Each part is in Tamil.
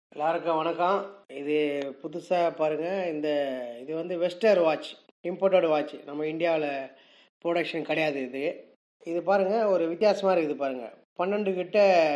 எல்லாருக்கும் வணக்கம் இது புதுசாக பாருங்கள் இந்த இது வந்து வெஸ்டர் வாட்ச் இம்போர்ட்டட் வாட்ச் நம்ம இந்தியாவில் ப்ரொடக்ஷன் கிடையாது இது இது பாருங்கள் ஒரு வித்தியாசமாக இருக்குது பாருங்கள் பன்னெண்டு கிட்ட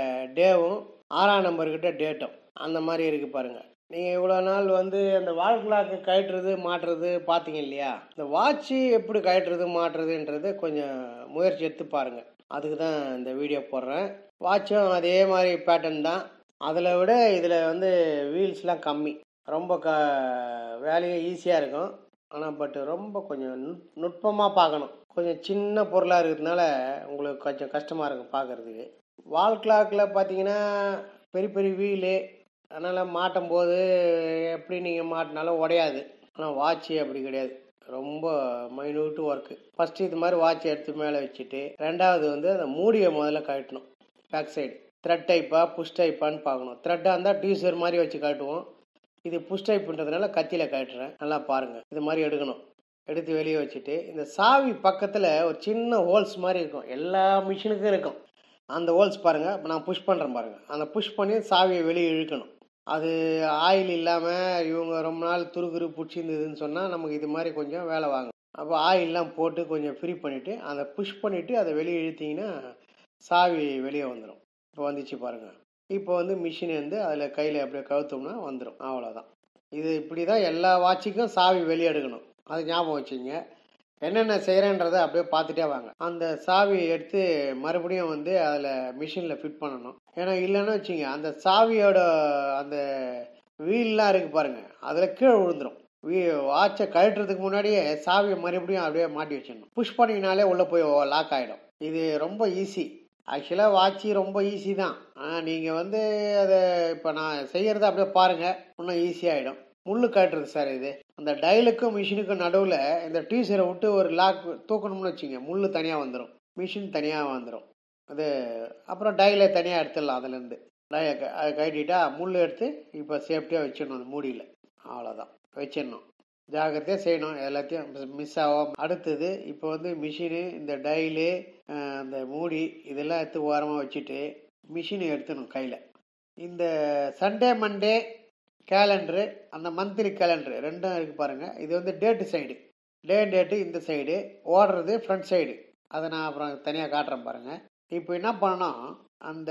டேவும் ஆறாம் நம்பர் கிட்ட டேட்டும் அந்த மாதிரி இருக்குது பாருங்கள் நீங்கள் இவ்வளோ நாள் வந்து அந்த வால் கிளாக்கு கழட்டுறது மாட்டுறது பார்த்தீங்க இல்லையா இந்த வாட்ச்சு எப்படி கழட்டுறது மாட்டுறதுன்றது கொஞ்சம் முயற்சி எடுத்து பாருங்கள் அதுக்கு தான் இந்த வீடியோ போடுறேன் வாட்சும் அதே மாதிரி பேட்டர்ன் தான் அதில் விட இதில் வந்து வீல்ஸ்லாம் கம்மி ரொம்ப க வேலையும் ஈஸியாக இருக்கும் ஆனால் பட் ரொம்ப கொஞ்சம் நுட் நுட்பமாக பார்க்கணும் கொஞ்சம் சின்ன பொருளாக இருக்கிறதுனால உங்களுக்கு கொஞ்சம் கஷ்டமாக இருக்கும் பார்க்குறதுக்கு வால் கிளாக்கில் பார்த்தீங்கன்னா பெரிய பெரிய வீலு அதனால் மாட்டும் போது எப்படி நீங்கள் மாட்டினாலும் உடையாது ஆனால் வாட்ச்சு அப்படி கிடையாது ரொம்ப மைனூட்டு ஒர்க்கு ஃபஸ்ட்டு இது மாதிரி வாட்ச் எடுத்து மேலே வச்சுட்டு ரெண்டாவது வந்து அந்த மூடியை முதல்ல கழட்டணும் பேக் சைடு த்ரெட் டைப்பா புஷ் டைப்பான்னு பார்க்கணும் த்ரெட்டாக இருந்தால் டியூசர் மாதிரி வச்சு காட்டுவோம் இது புஷ் டைப்புன்றதுனால கத்தியில் காட்டுறேன் நல்லா பாருங்கள் இது மாதிரி எடுக்கணும் எடுத்து வெளியே வச்சுட்டு இந்த சாவி பக்கத்தில் ஒரு சின்ன ஹோல்ஸ் மாதிரி இருக்கும் எல்லா மிஷினுக்கும் இருக்கும் அந்த ஹோல்ஸ் பாருங்கள் இப்போ நான் புஷ் பண்ணுறேன் பாருங்கள் அந்த புஷ் பண்ணி சாவியை வெளியே இழுக்கணும் அது ஆயில் இல்லாமல் இவங்க ரொம்ப நாள் துருகுரு பிடிச்சிருந்ததுன்னு சொன்னால் நமக்கு இது மாதிரி கொஞ்சம் வேலை வாங்கும் அப்போ ஆயிலெலாம் போட்டு கொஞ்சம் ஃப்ரீ பண்ணிவிட்டு அதை புஷ் பண்ணிவிட்டு அதை வெளியே இழுத்தீங்கன்னா சாவி வெளியே வந்துடும் இப்போ வந்துச்சு பாருங்கள் இப்போ வந்து மிஷின் வந்து அதில் கையில் அப்படியே கவுத்தோம்னா வந்துடும் அவ்வளோதான் இது இப்படி தான் எல்லா வாட்சுக்கும் சாவி வெளியே எடுக்கணும் அது ஞாபகம் வச்சுங்க என்னென்ன செய்கிறேன்றதை அப்படியே பார்த்துட்டே வாங்க அந்த சாவி எடுத்து மறுபடியும் வந்து அதில் மிஷினில் ஃபிட் பண்ணணும் ஏன்னா இல்லைன்னு வச்சுங்க அந்த சாவியோட அந்த வீல்லாம் இருக்குது பாருங்கள் அதில் கீழே விழுந்துடும் வீ வாட்சை கழட்டுறதுக்கு முன்னாடியே சாவியை மறுபடியும் அப்படியே மாட்டி வச்சிடணும் புஷ் பண்ணிங்கனாலே உள்ளே போய் லாக் ஆகிடும் இது ரொம்ப ஈஸி ஆக்சுவலாக வாட்சி ரொம்ப ஈஸி தான் ஆனால் நீங்கள் வந்து அதை இப்போ நான் செய்கிறத அப்படியே பாருங்கள் இன்னும் ஈஸியாகிடும் முள்ளு காட்டுறது சார் இது அந்த டயலுக்கும் மிஷினுக்கும் நடுவில் இந்த டீசரை விட்டு ஒரு லாக் தூக்கணும்னு வச்சுங்க முள் தனியாக வந்துடும் மிஷின் தனியாக வந்துடும் அது அப்புறம் டயலை தனியாக எடுத்துடலாம் அதுலேருந்து டய அதை கட்டிட்டா முள் எடுத்து இப்போ சேஃப்டியாக வச்சிடணும் அந்த மூடியில் அவ்வளோதான் வச்சிடணும் ஜாகிரதையாக செய்யணும் எல்லாத்தையும் மிஸ் ஆகும் அடுத்தது இப்போ வந்து மிஷினு இந்த டைலு அந்த மூடி இதெல்லாம் எடுத்து ஓரமாக வச்சுட்டு மிஷினை எடுத்துணும் கையில் இந்த சண்டே மண்டே கேலண்டரு அந்த மந்த்லி கேலண்டரு ரெண்டும் இருக்குது பாருங்கள் இது வந்து டேட்டு சைடு டே டேட்டு இந்த சைடு ஓடுறது ஃப்ரண்ட் சைடு அதை நான் அப்புறம் தனியாக காட்டுறேன் பாருங்கள் இப்போ என்ன பண்ணணும் அந்த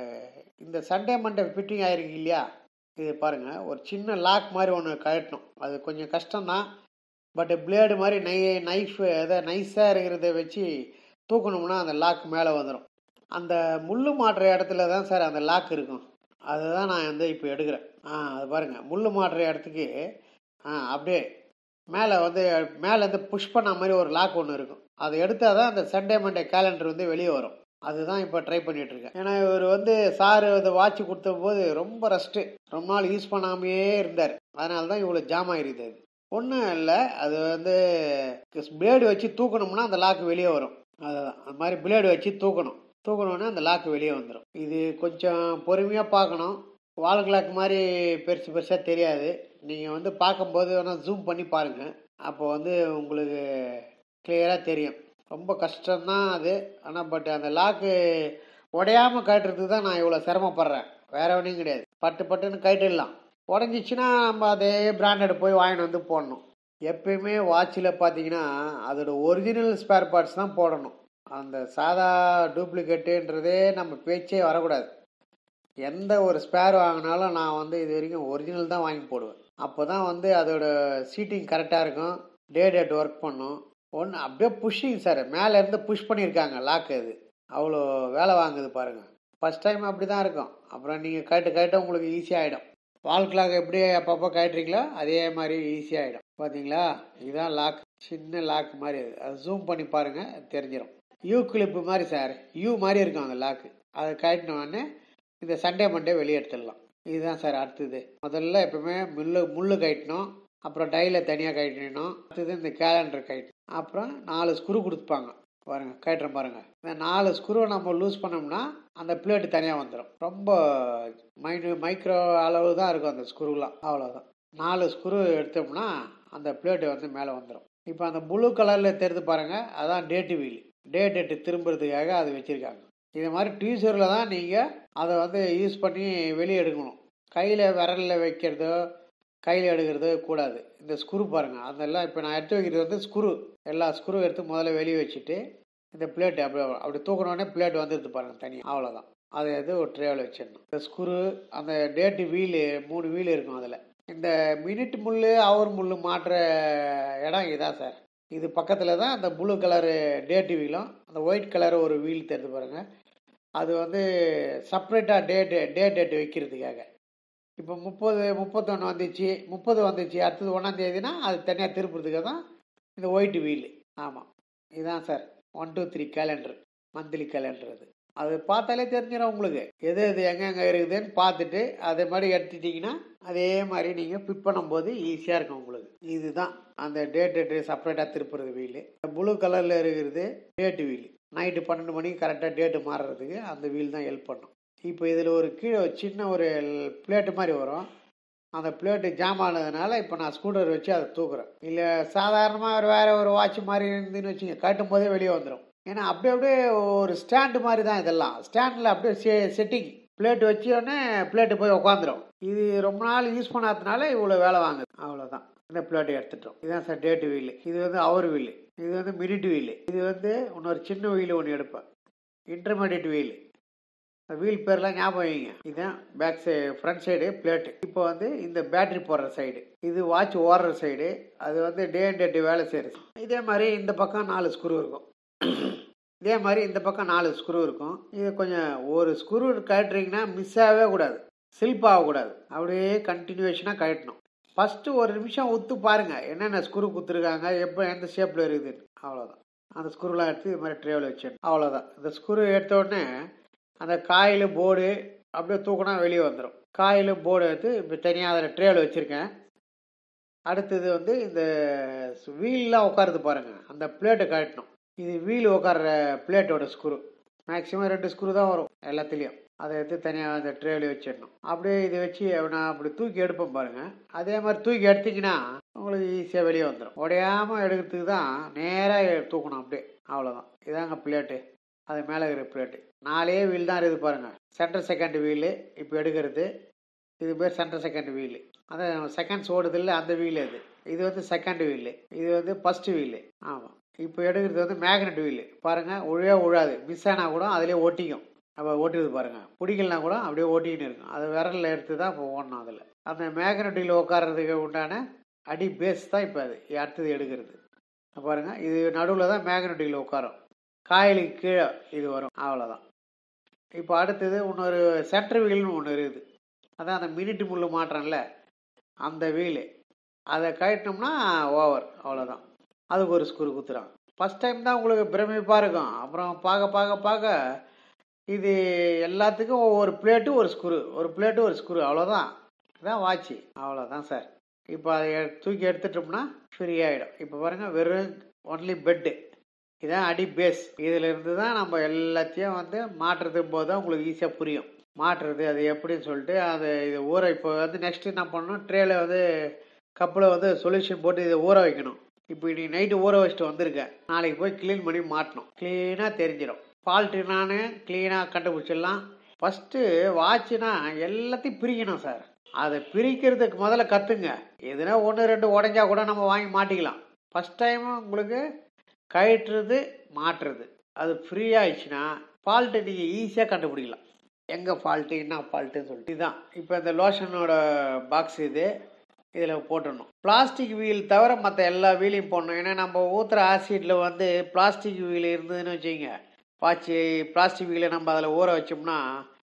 இந்த சண்டே மண்டே ஃபிட்டிங் ஆகிருக்கு இல்லையா இது பாருங்கள் ஒரு சின்ன லாக் மாதிரி ஒன்று கழட்டணும் அது கொஞ்சம் கஷ்டம்தான் பட் பிளேடு மாதிரி நை நைஃப் எதை நைஸாக இருக்கிறத வச்சு தூக்கணும்னா அந்த லாக் மேலே வந்துடும் அந்த முள் மாட்டுற இடத்துல தான் சார் அந்த லாக் இருக்கும் அதுதான் நான் வந்து இப்போ எடுக்கிறேன் ஆ அது பாருங்கள் முள் மாட்டுற இடத்துக்கு ஆ அப்படியே மேலே வந்து மேலேருந்து புஷ் பண்ண மாதிரி ஒரு லாக் ஒன்று இருக்கும் அதை எடுத்தால் தான் அந்த சண்டே மண்டே கேலண்டர் வந்து வெளியே வரும் அதுதான் இப்போ ட்ரை பண்ணிட்டு இருக்கேன் ஏன்னா இவர் வந்து சாரு அந்த வாட்ச் கொடுத்த போது ரொம்ப ரஸ்ட்டு ரொம்ப நாள் யூஸ் பண்ணாமையே இருந்தார் அதனால தான் இவ்வளோ ஜாம் ஆகிருது அது ஒன்றும் இல்லை அது வந்து பிளேடு வச்சு தூக்கணும்னா அந்த லாக்கு வெளியே வரும் அதுதான் அந்த மாதிரி பிளேடு வச்சு தூக்கணும் தூக்கணுன்னா அந்த லாக்கு வெளியே வந்துடும் இது கொஞ்சம் பொறுமையாக பார்க்கணும் வால் கிளாக் மாதிரி பெருசு பெருசாக தெரியாது நீங்கள் வந்து பார்க்கும்போது வேணால் ஜூம் பண்ணி பாருங்கள் அப்போ வந்து உங்களுக்கு கிளியராக தெரியும் ரொம்ப கஷ்டம்தான் அது ஆனால் பட் அந்த லாக்கு உடையாமல் கட்டுறதுக்கு தான் நான் இவ்வளோ சிரமப்படுறேன் வேற ஒன்றும் கிடையாது பட்டு பட்டுன்னு கட்டிடலாம் உடஞ்சிச்சின்னா நம்ம அதே பிராண்டட் போய் வாங்கிட்டு வந்து போடணும் எப்பயுமே வாட்சில் பார்த்தீங்கன்னா அதோட ஒரிஜினல் ஸ்பேர் பார்ட்ஸ் தான் போடணும் அந்த சாதா டூப்ளிகேட்டுன்றதே நம்ம பேச்சே வரக்கூடாது எந்த ஒரு ஸ்பேர் வாங்கினாலும் நான் வந்து இது வரைக்கும் ஒரிஜினல் தான் வாங்கி போடுவேன் அப்போ தான் வந்து அதோட சீட்டிங் கரெக்டாக இருக்கும் டே டேட் ஒர்க் பண்ணும் ஒன்று அப்படியே புஷ்ஷிங் சார் மேலேருந்து புஷ் பண்ணியிருக்காங்க லாக்கு அது அவ்வளோ வேலை வாங்குது பாருங்கள் ஃபஸ்ட் டைம் அப்படி தான் இருக்கும் அப்புறம் நீங்கள் கட்டு கட்ட உங்களுக்கு ஈஸியாகிடும் வால் கிளாக் எப்படி அப்பப்போ கட்டுறீங்களோ அதே மாதிரி ஈஸியாகிடும் பார்த்தீங்களா இதுதான் லாக் சின்ன லாக் மாதிரி அது அது ஜூம் பண்ணி பாருங்கள் தெரிஞ்சிடும் யூ கிளிப்பு மாதிரி சார் யூ மாதிரி இருக்கும் அந்த லாக்கு அதை கட்டினோடனே இந்த சண்டே மண்டே வெளியே எடுத்துடலாம் இதுதான் சார் அடுத்தது முதல்ல எப்பவுமே முள்ளு முள்ளு கட்டணும் அப்புறம் டைல தனியாக கட்டணும் அடுத்தது இந்த கேலண்டர் கட்டணும் அப்புறம் நாலு ஸ்க்ரூ கொடுத்துப்பாங்க பாருங்கள் கட்டுறேன் பாருங்கள் இந்த நாலு ஸ்க்ரூவை நம்ம லூஸ் பண்ணோம்னா அந்த பிளேட்டு தனியாக வந்துடும் ரொம்ப மைனு மைக்ரோ அளவு தான் இருக்கும் அந்த ஸ்க்ரூலாம் அவ்வளோதான் நாலு ஸ்க்ரூ எடுத்தோம்னா அந்த பிளேட்டு வந்து மேலே வந்துடும் இப்போ அந்த ப்ளூ கலரில் தெரிந்து பாருங்கள் அதான் டேட்டு வீல் டே டேட்டு திரும்புறதுக்காக அது வச்சுருக்காங்க இது மாதிரி டீசரில் தான் நீங்கள் அதை வந்து யூஸ் பண்ணி வெளியே எடுக்கணும் கையில் விரலில் வைக்கிறதோ கையில் எடுக்கிறதோ கூடாது இந்த ஸ்க்ரூ பாருங்கள் அதெல்லாம் இப்போ நான் எடுத்து வைக்கிறது வந்து ஸ்க்ரூ எல்லா ஸ்க்ரூ எடுத்து முதல்ல வெளியே வச்சுட்டு இந்த பிளேட் அப்படி அப்படி தூக்கணுன்னே பிளேட் வந்துடுது பாருங்கள் தனியாக அவ்வளோதான் அதை எடுத்து ஒரு ட்ரேவில் வச்சிடணும் இந்த ஸ்க்ரூ அந்த டேட்டு வீலு மூணு வீல் இருக்கும் அதில் இந்த மினிட் முள் அவர் முள் மாட்டுற இடம் இதான் சார் இது பக்கத்தில் தான் அந்த ப்ளூ கலரு டேட்டு வீலும் அந்த ஒயிட் கலர் ஒரு வீல் தெரிஞ்சு பாருங்கள் அது வந்து செப்ரேட்டாக டேட்டு டே டேட் வைக்கிறதுக்காக இப்போ முப்பது முப்பத்தொன்று வந்துச்சு முப்பது வந்துச்சு அடுத்தது ஒன்றாந்தேதினா அது தனியாக திருப்புறதுக்காக தான் இந்த ஒயிட் வீல் ஆமாம் இதுதான் sir one two three calendar monthly calendar அது அது பார்த்தாலே தெரிஞ்சிடும் உங்களுக்கு எது எது எங்கெங்கே இருக்குதுன்னு பார்த்துட்டு அதே மாதிரி எடுத்துட்டிங்கன்னா அதே மாதிரி நீங்கள் ஃபிட் பண்ணும்போது ஈஸியாக இருக்கும் உங்களுக்கு இதுதான் அந்த டேட் டேட்டு செப்பரேட்டாக திருப்புறது வீல் ப்ளூ கலரில் இருக்கிறது டேட்டு வீல் நைட்டு பன்னெண்டு மணிக்கு கரெக்டாக டேட்டு மாறுறதுக்கு அந்த வீல் தான் ஹெல்ப் பண்ணும் இப்போ இதில் ஒரு கீழே ஒரு சின்ன ஒரு பிளேட்டு மாதிரி வரும் அந்த பிளேட்டு ஜாம் ஆனதுனால இப்போ நான் ஸ்கூட்டர் வச்சு அதை தூக்குறேன் இல்லை சாதாரணமாக ஒரு வேறு ஒரு வாட்ச் மாதிரி இருந்துன்னு வச்சுங்க கட்டும் போதே வெளியே வந்துடும் ஏன்னா அப்படியே அப்படியே ஒரு ஸ்டாண்டு மாதிரி தான் இதெல்லாம் ஸ்டாண்டில் அப்படியே செ செட்டிங் பிளேட் வச்சோடனே பிளேட்டு போய் உட்காந்துரும் இது ரொம்ப நாள் யூஸ் பண்ணாததுனால இவ்வளோ வேலை வாங்குது அவ்வளோதான் இந்த பிளேட்டை எடுத்துட்டோம் இதுதான் சார் டேட்டு வீல் இது வந்து அவர் வீல் இது வந்து மினிட் வீல் இது வந்து இன்னொரு சின்ன வீல் ஒன்று எடுப்பேன் இன்டர்மீடியட் வீல் வீல் பேர்லாம் ஞாபகம் வைங்க இதுதான் back side front side plate இப்போ வந்து இந்த பேட்டரி போடுற சைடு இது வாட்ச் ஓடுற சைடு அது வந்து டே அண்ட் டேட்டு வேலை செய்யுது இதே மாதிரி இந்த பக்கம் நாலு ஸ்க்ரூ இருக்கும் இதே மாதிரி இந்த பக்கம் நாலு ஸ்க்ரூ இருக்கும் இது கொஞ்சம் ஒரு ஸ்க்ரூ கழட்டுறீங்கன்னா மிஸ் ஆகவே கூடாது ஸ்லிப் ஆகக்கூடாது அப்படியே கண்டினியூஷனாக கழட்டணும் ஃபஸ்ட்டு ஒரு நிமிஷம் உத்து பாருங்கள் என்னென்ன ஸ்க்ரூ குத்துருக்காங்க எப்போ எந்த ஷேப்பில் இருக்குதுன்னு அவ்வளோதான் அந்த ஸ்க்ரூலாம் எடுத்து இது மாதிரி ட்ரேவில் வச்சிடணும் அவ்வளோதான் இந்த ஸ்க்ரூ எடுத்த உடனே அந்த காயில் போர்டு அப்படியே தூக்கினா வெளியே வந்துடும் காயில் போர்டு எடுத்து இப்போ தனியாக அதில் ட்ரேவில் வச்சுருக்கேன் அடுத்தது வந்து இந்த வீல்லாம் உட்காருது பாருங்கள் அந்த பிளேட்டை கழட்டணும் இது வீல் உட்கார்ற பிளேட்டோட ஸ்க்ரூ மேக்ஸிமம் ரெண்டு ஸ்க்ரூ தான் வரும் எல்லாத்துலேயும் அதை எடுத்து தனியாக அந்த ட்ரேவில் வச்சிடணும் அப்படியே இதை வச்சு நான் அப்படி தூக்கி எடுப்பேன் பாருங்கள் அதே மாதிரி தூக்கி எடுத்திங்கன்னா உங்களுக்கு ஈஸியாக வெளியே வந்துடும் உடையாமல் எடுக்கிறதுக்கு தான் நேராக தூக்கணும் அப்படியே அவ்வளோதான் இதாங்க பிளேட்டு அது மேலே இருக்கிற பிளேட்டு நாலே வீல் தான் இருக்குது பாருங்கள் சென்டர் செகண்ட் வீலு இப்போ எடுக்கிறது இது பேர் சென்டர் செகண்ட் வீலு அதான் செகண்ட்ஸ் ஓடுது இல்லை அந்த வீல் அது இது வந்து செகண்ட் வீலு இது வந்து ஃபஸ்ட்டு வீலு ஆமாம் இப்போ எடுக்கிறது வந்து மேக்னெட் வீலு பாருங்கள் உழையா உழாது மிஸ் ஆனால் கூட அதிலே ஒட்டிக்கும் அப்போ ஓட்டுறது பாருங்கள் பிடிக்கலனா கூட அப்படியே ஓட்டிக்கிட்டு இருக்கும் அது விரலில் எடுத்து தான் இப்போ ஓடணும் அதில் அந்த மேக்னெட் வீல் உட்கார்றதுக்கு உண்டான அடி பேஸ் தான் இப்போ அது அடுத்தது எடுக்கிறது பாருங்கள் இது நடுவில் தான் மேக்னெட் வீல் உட்காரும் காயிலுக்கு கீழே இது வரும் அவ்வளோதான் இப்போ அடுத்தது இன்னொரு சென்டர் வீல்னு ஒன்று இருக்குது அதான் அந்த மினிட் முள்ளு மாட்டுறேன்ல அந்த வீலு அதை கழட்டினோம்னா ஓவர் அவ்வளோதான் அதுக்கு ஒரு ஸ்க்ரூ குத்துறான் ஃபஸ்ட் டைம் தான் உங்களுக்கு பிரமிப்பாக இருக்கும் அப்புறம் பார்க்க பார்க்க பார்க்க இது எல்லாத்துக்கும் ஒவ்வொரு பிளேட்டு ஒரு ஸ்க்ரூ ஒரு பிளேட்டு ஒரு ஸ்க்ரூ அவ்வளோதான் இதுதான் வாட்சி அவ்வளோதான் சார் இப்போ அதை எ- தூக்கி எடுத்துட்டோம்னா ஃப்ரீ ஆகிடும் இப்போ பாருங்கள் வெறும் ஒன்லி பெட்டு இதான் அடி பேஸ் இதில் இருந்து தான் நம்ம எல்லாத்தையும் வந்து மாற்றுறது போது தான் உங்களுக்கு ஈஸியாக புரியும் மாற்றுறது அது எப்படின்னு சொல்லிட்டு அது இது ஊற இப்போ வந்து நெக்ஸ்ட் என்ன பண்ணணும் ட்ரேல வந்து கப்பில் வந்து சொல்யூஷன் போட்டு இதை ஊற வைக்கணும் இப்போ இன்னைக்கு நைட்டு ஊற வச்சுட்டு வந்திருக்கேன் நாளைக்கு போய் க்ளீன் பண்ணி மாட்டணும் க்ளீனாக தெரிஞ்சிடும் ஃபால்ட்டு நான் க்ளீனாக கண்டுபிடிச்சிடலாம் ஃபஸ்ட்டு வாட்ச்னா எல்லாத்தையும் பிரிக்கணும் சார் அதை பிரிக்கிறதுக்கு முதல்ல கற்றுங்க எதுனா ஒன்று ரெண்டு உடஞ்சா கூட நம்ம வாங்கி மாட்டிக்கலாம் ஃபஸ்ட் டைம் உங்களுக்கு கழட்டுறது மாட்டுறது அது ஃப்ரீ ஆயிடுச்சுன்னா ஃபால்ட்டை நீங்கள் ஈஸியாக கண்டுபிடிக்கலாம் எங்கே ஃபால்ட்டு என்ன ஃபால்ட்டுன்னு சொல்லிட்டு இதுதான் இப்போ இந்த லோஷனோட பாக்ஸ் இது இதில் போட்டுடணும் பிளாஸ்டிக் வீல் தவிர மற்ற எல்லா வீலையும் போடணும் ஏன்னா நம்ம ஊற்றுற ஆசிட்டில் வந்து பிளாஸ்டிக் வீல் இருந்ததுன்னு வச்சுக்கோங்க பாய்ச்சி பிளாஸ்டிக் வீலை நம்ம அதில் ஊற வச்சோம்னா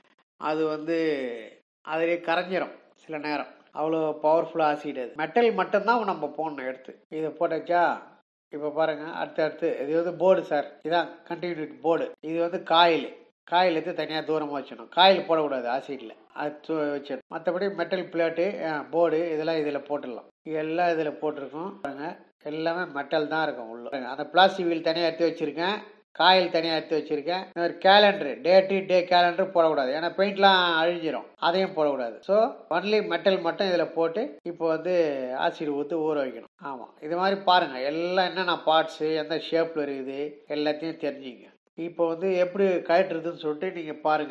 அது வந்து அதிலே கரைஞ்சிரும் சில நேரம் அவ்வளோ பவர்ஃபுல் ஆசிட் அது மெட்டல் மட்டும்தான் நம்ம போடணும் எடுத்து இதை போட்டாச்சா இப்போ பாருங்க அடுத்து அடுத்து இது வந்து போர்டு சார் இதான் கண்டினியூட்டி போர்டு இது வந்து காயில் காயில் எடுத்து தனியாக தூரமாக வச்சிடணும் காயில் போடக்கூடாது ஆசிட்டில் அது தூ- வச்சிடணும் மற்றபடி மெட்டல் பிளேட்டு போர்டு இதெல்லாம் இதில் போட்டுடலாம் எல்லாம் இதில் போட்டிருக்கோம் பாருங்க எல்லாமே மெட்டல் தான் இருக்கும் உள்ள பாருங்க, அந்த பிளாஸ்டிக் வீல் தனியாக எடுத்து வச்சிருக்கேன் காயில் தனியாக எடுத்து வச்சிருக்கேன் இன்னொரு கேலண்டர் டேட்டு டே கேலண்டர் போடக்கூடாது ஏன்னா பெயிண்ட்லாம் அழிஞ்சிரும் அதையும் போடக்கூடாது ஸோ ஒன்லி மெட்டல் மட்டும் இதில் போட்டு இப்போ வந்து ஆசிட் ஊற்றி ஊற வைக்கணும் ஆமாம் இது மாதிரி பாருங்கள் எல்லாம் என்னென்ன பார்ட்ஸு எந்த ஷேப்பில் இருக்குது எல்லாத்தையும் தெரிஞ்சுங்க இப்போ வந்து எப்படி கழட்டுறதுன்னு சொல்லிட்டு நீங்கள் பாருங்கள்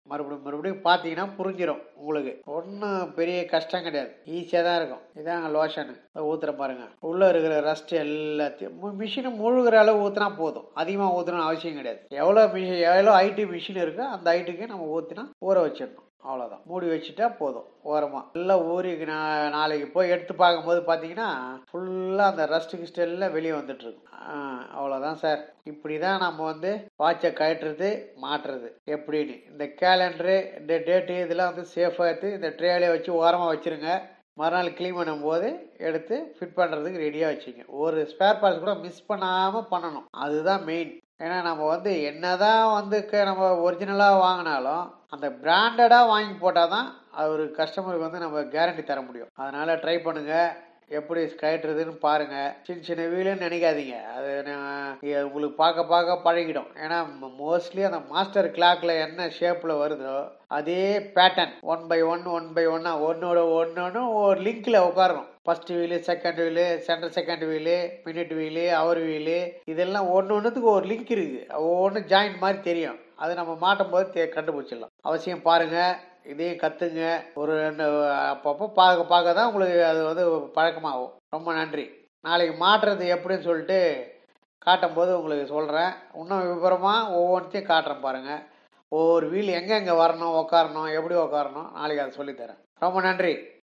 மறுபடியும் மறுபடியும் பார்த்தீங்கன்னா புரிஞ்சிடும் உங்களுக்கு ஒன்றும் பெரிய கஷ்டம் கிடையாது ஈஸியாக தான் இருக்கும் இதாங்க லோஷனு ஊற்றுற பாருங்க உள்ளே இருக்கிற ரஸ்ட் எல்லாத்தையும் மிஷினை முழுகிற அளவு ஊற்றினா போதும் அதிகமாக ஊற்றணும்னு அவசியம் கிடையாது எவ்வளோ மிஷின் எவ்வளோ ஐடி மிஷின் இருக்கோ அந்த ஐட்டுக்கு நம்ம ஊற்றினா ஊற வச்சிடணும் அவ்வளோதான் மூடி வச்சுட்டா போதும் ஓரமாக நல்லா ஊறி நா- நாளைக்கு போய் எடுத்து பார்க்கும்போது பார்த்தீங்கன்னா ஃபுல்லாக அந்த ரஸ்ட் கிஸ்ட் எல்லாம் வெளியே வந்துட்டு இருக்கும் ஆ, அவ்வளோதான் சார் இப்படி தான் நம்ம வந்து வாட்சை கழட்டுறது மாட்டுறது எப்படின்னு இந்த கேலண்டரு இந்த டேட்டு இதெல்லாம் வந்து சேஃபாக எடுத்து இந்த ட்ரேலே வச்சு ஓரமாக வச்சுருங்க மறுநாள் க்ளீன் பண்ணும்போது எடுத்து ஃபிட் பண்ணுறதுக்கு ரெடியாக வச்சுங்க ஒரு ஸ்பேர் பார்ட்ஸ் கூட மிஸ் பண்ணாமல் பண்ணணும் அதுதான் மெயின் ஏன்னா நம்ம வந்து என்னதான் வந்து க- நம்ம ஒரிஜினலாக வாங்கினாலும் அந்த பிராண்டடாக வாங்கி போட்டால் தான் அது ஒரு கஸ்டமருக்கு வந்து நம்ம கேரண்டி தர முடியும் அதனால் ட்ரை பண்ணுங்கள் எப்படி கட்டுறதுன்னு பாருங்க சின்ன சின்ன வீலுன்னு நினைக்காதீங்க அது நான் இது உங்களுக்கு பார்க்க பார்க்க பழகிடும் ஏன்னா மோஸ்ட்லி அந்த மாஸ்டர் கிளாக்ல என்ன ஷேப்ல வருதோ அதே pattern one by one one by ஒன்னா ஒன்னோட ஒன்னொன்னு ஒரு லிங்க்ல உட்காரணும் first wheel second wheel centre second wheel minute wheel hour wheel இதெல்லாம் ஒன்று ஒன்றுத்துக்கு ஒரு லிங்க் இருக்கு ஒவ்வொன்று ஜாயின் மாதிரி தெரியும் அது நம்ம மாட்டும் போது தே- கண்டுபிடிச்சிடலாம் அவசியம் பாருங்க இதையும் கத்துங்க ஒரு ரெண்டு அப்பப்போ பார்க்க பார்க்க தான் உங்களுக்கு அது வந்து பழக்கமாகும் ரொம்ப நன்றி நாளைக்கு மாட்டுறது எப்படின்னு சொல்லிட்டு காட்டும் போது உங்களுக்கு சொல்கிறேன் இன்னும் விவரமாக ஒவ்வொன்றையும் காட்டுறேன் பாருங்கள் ஒவ்வொரு வீல் எங்கெங்கே வரணும் உக்காரணும் எப்படி உக்காரணும் நாளைக்கு அதை சொல்லித்தரேன் ரொம்ப நன்றி